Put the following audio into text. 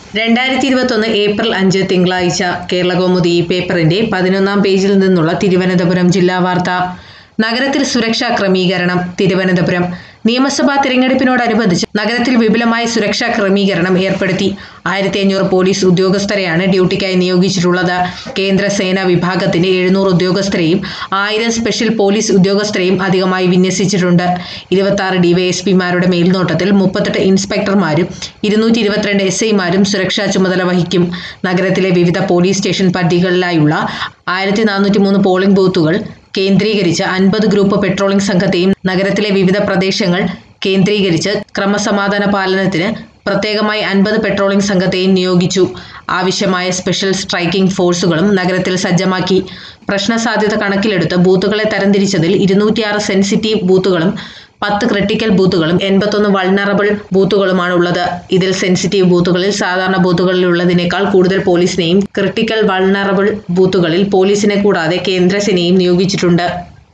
രണ്ടായിരത്തി ഇരുപത്തൊന്ന് ഏപ്രിൽ അഞ്ച് തിങ്കളാഴ്ച കേരളകൗമുദി ഈ പേപ്പറിന്റെ പതിനൊന്നാം പേജിൽ നിന്നുള്ള തിരുവനന്തപുരം ജില്ലാ വാർത്ത നഗരത്തിൽ സുരക്ഷാ ക്രമീകരണം തിരുവനന്തപുരം നിയമസഭാ തിരഞ്ഞെടുപ്പിനോടനുബന്ധിച്ച് നഗരത്തിൽ വിപുലമായ സുരക്ഷാ ക്രമീകരണം ഏർപ്പെടുത്തി ആയിരത്തി അഞ്ഞൂറ് പോലീസ് ഉദ്യോഗസ്ഥരെയാണ് ഡ്യൂട്ടിക്കായി നിയോഗിച്ചിട്ടുള്ളത് കേന്ദ്ര സേനാ വിഭാഗത്തിന്റെ എഴുന്നൂറ് ഉദ്യോഗസ്ഥരെയും ആയിരം സ്പെഷ്യൽ പോലീസ് ഉദ്യോഗസ്ഥരെയും അധികമായി വിന്യസിച്ചിട്ടുണ്ട് ഇരുപത്തി ആറ് ഡിവൈഎസ്പിമാരുടെ മേൽനോട്ടത്തിൽ മുപ്പത്തെട്ട് ഇൻസ്പെക്ടർമാരും ഇരുന്നൂറ്റി ഇരുപത്തിരണ്ട് എസ് ഐമാരും സുരക്ഷാ ചുമതല വഹിക്കും നഗരത്തിലെ വിവിധ പോലീസ് സ്റ്റേഷൻ പരിധികളിലായുള്ള ആയിരത്തി നാനൂറ്റി മൂന്ന് പോളിംഗ് ബൂത്തുകൾ കേന്ദ്രീകരിച്ച് അൻപത് ഗ്രൂപ്പ് പെട്രോളിംഗ് സംഘത്തെയും നഗരത്തിലെ വിവിധ പ്രദേശങ്ങൾ കേന്ദ്രീകരിച്ച് ക്രമസമാധാന പാലനത്തിന് പ്രത്യേകമായി അൻപത് പെട്രോളിംഗ് സംഘത്തെയും നിയോഗിച്ചു ആവശ്യമായ സ്പെഷ്യൽ സ്ട്രൈക്കിംഗ് ഫോഴ്സുകളും നഗരത്തിൽ സജ്ജമാക്കി പ്രശ്നസാധ്യത കണക്കിലെടുത്ത് ബൂത്തുകളെ തരംതിരിച്ചതിൽ ഇരുന്നൂറ്റിയാറ് സെൻസിറ്റീവ് ബൂത്തുകളും പത്ത് ക്രിട്ടിക്കൽ ബൂത്തുകളും എൺപത്തൊന്ന് വൾണറബിൾ ബൂത്തുകളുമാണ് ഉള്ളത് ഇതിൽ സെൻസിറ്റീവ് ബൂത്തുകളിൽ സാധാരണ ബൂത്തുകളിലുള്ളതിനേക്കാൾ കൂടുതൽ പോലീസിനെയും ക്രിട്ടിക്കൽ വൾണറബിൾ ബൂത്തുകളിൽ പോലീസിനെ കൂടാതെ കേന്ദ്രസേനയും നിയോഗിച്ചിട്ടുണ്ട്